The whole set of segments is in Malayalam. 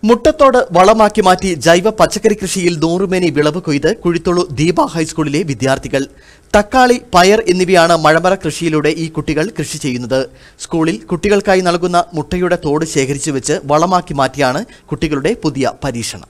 മുട്ടത്തോട് വളമാക്കി മാറ്റി ജൈവ പച്ചക്കറി കൃഷിയിൽ നൂറുമേനി വിളവ് കൊയ്ത് കുഴിത്തോളു ദീപ ഹൈസ്കൂളിലെ വിദ്യാർത്ഥികൾ തക്കാളി പയർ എന്നിവയാണ് മഴമറ കൃഷിയിലൂടെ ഈ കുട്ടികൾ കൃഷി ചെയ്യുന്നത് സ്കൂളിൽ കുട്ടികൾക്കായി നൽകുന്ന മുട്ടയുടെ തോട് ശേഖരിച്ചു വെച്ച് വളമാക്കി മാറ്റിയാണ് കുട്ടികളുടെ പുതിയ പരീക്ഷണം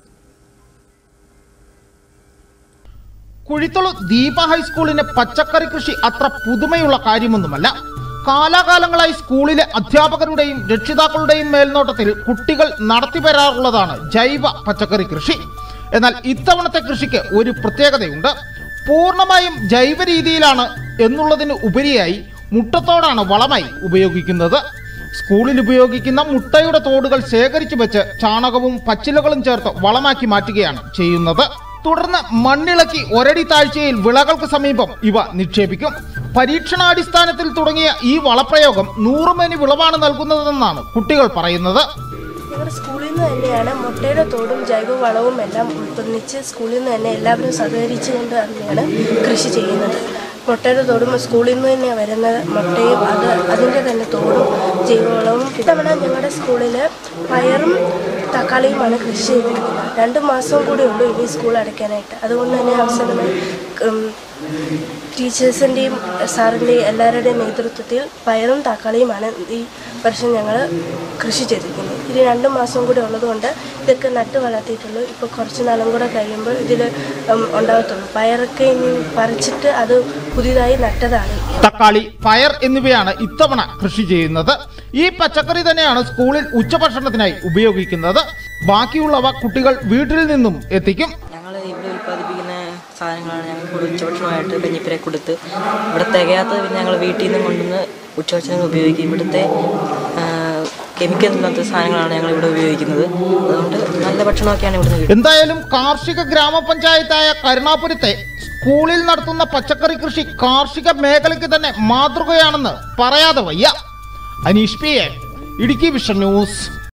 കുഴിത്തുളു ദീപ ഹൈസ്കൂളിന് പച്ചക്കറി കൃഷി അത്ര പുതുമയുള്ള കാര്യമൊന്നുമല്ല കാലാകാലങ്ങളായി സ്കൂളിലെ അധ്യാപകരുടെയും രക്ഷിതാക്കളുടെയും മേൽനോട്ടത്തിൽ കുട്ടികൾ നടത്തിവരാറുള്ളതാണ് ജൈവ പച്ചക്കറി കൃഷി എന്നാൽ ഇത്തവണത്തെ കൃഷിക്ക് ഒരു പ്രത്യേകതയുണ്ട് പൂർണ്ണമായും ജൈവ രീതിയിലാണ് എന്നുള്ളതിന് ഉപരിയായി മുട്ടത്തോടാണ് വളമായി ഉപയോഗിക്കുന്നത് സ്കൂളിൽ ഉപയോഗിക്കുന്ന മുട്ടയുടെ തോടുകൾ ശേഖരിച്ചു വെച്ച് ചാണകവും പച്ചിലകളും ചേർത്ത് വളമാക്കി മാറ്റുകയാണ് ചെയ്യുന്നത് തുടർന്ന് മണ്ണിളക്കി ഒരടി താഴ്ചയിൽ വിളകൾക്ക് സമീപം ഇവ നിക്ഷേപിക്കും പരീക്ഷണാടിസ്ഥാനത്തിൽ തുടങ്ങിയ ഈ വളപ്രയോഗം നൂറുമേനി വിളവാണ് നൽകുന്നതെന്നാണ് കുട്ടികൾ പറയുന്നത് ഞങ്ങളുടെ സ്കൂളിൽ നിന്ന് തന്നെയാണ് മുട്ടയുടെ തോടും ജൈവവളവും എല്ലാം ഉൽപ്പന്നിച്ച് സ്കൂളിൽ നിന്ന് തന്നെ എല്ലാവരും സഹകരിച്ചുകൊണ്ട് തന്നെയാണ് കൃഷി ചെയ്യുന്നത് മുട്ടയുടെ തോടും സ്കൂളിൽ നിന്ന് തന്നെ വരുന്ന മുട്ടയും അത് അതിൻ്റെ തന്നെ തോടും ജൈവവളവും ഇത്തവണ ഞങ്ങളുടെ സ്കൂളിൽ പയറും തക്കാളിയുമാണ് കൃഷി ചെയ്തിരിക്കുന്നത് രണ്ട് മാസം കൂടി ഉള്ളൂ ഇനി സ്കൂൾ അടയ്ക്കാനായിട്ട് അതുകൊണ്ട് തന്നെ അവസരമായി ഉം, ടീച്ചേഴ്സിൻ്റെയും സാറിൻ്റെയും എല്ലാവരുടെയും നേതൃത്വത്തിൽ പയറും തക്കാളിയുമാണ് ഈ വർഷം ഞങ്ങൾ കൃഷി ചെയ്തിരിക്കുന്നത് ഇനി രണ്ട് മാസം കൂടി ഉള്ളതുകൊണ്ട് ഇതൊക്കെ നട്ട് വളർത്തിയിട്ടുള്ളൂ ഇപ്പോൾ കുറച്ച് നാളും കൂടെ കഴിയുമ്പോൾ ഇതിൽ ഉണ്ടാകത്തുള്ളൂ പയറൊക്കെ ഇനി പറിച്ചിട്ട് അത് പുതിയതായി നട്ടതാണ് തക്കാളി പയർ എന്നിവയാണ് ഇത്തവണ കൃഷി ചെയ്യുന്നത് ഈ പച്ചക്കറി തന്നെയാണ് സ്കൂളിൽ ഉച്ചഭക്ഷണത്തിനായി ഉപയോഗിക്കുന്നത് ബാക്കിയുള്ളവ കുട്ടികൾ വീട്ടിൽ നിന്നും എത്തിക്കും ഞങ്ങൾ ഇവിടെ ഉൽപ്പാദിപ്പിക്കുന്ന സാധനങ്ങളാണ് ഞങ്ങൾ കൂടുതൽ ഉച്ചഭക്ഷണമായിട്ട് കഞ്ഞിപ്പരെ കൊടുത്ത് ഇവിടെ തികയാത്തത് പിന്നെ ഞങ്ങൾ വീട്ടിൽ നിന്ന് കൊണ്ടുവന്ന് ഉച്ചഭക്ഷണങ്ങൾ ഉപയോഗിക്കും ഇവിടുത്തെ കെമിക്കൽ ഇല്ലാത്ത സാധനങ്ങളാണ് ഞങ്ങൾ ഇവിടെ ഉപയോഗിക്കുന്നത് അതുകൊണ്ട് നല്ല ഭക്ഷണമൊക്കെയാണ് ഇവിടുന്ന് കിട്ടുന്നത് എന്തായാലും കാർഷിക ഗ്രാമപഞ്ചായത്തായ കരുണാപുരത്തെ സ്കൂളിൽ നടത്തുന്ന പച്ചക്കറി കൃഷി കാർഷിക മേഖലയ്ക്ക് തന്നെ മാതൃകയാണെന്ന് പറയാതെ വയ്യ Aneesh P A Idukki vision news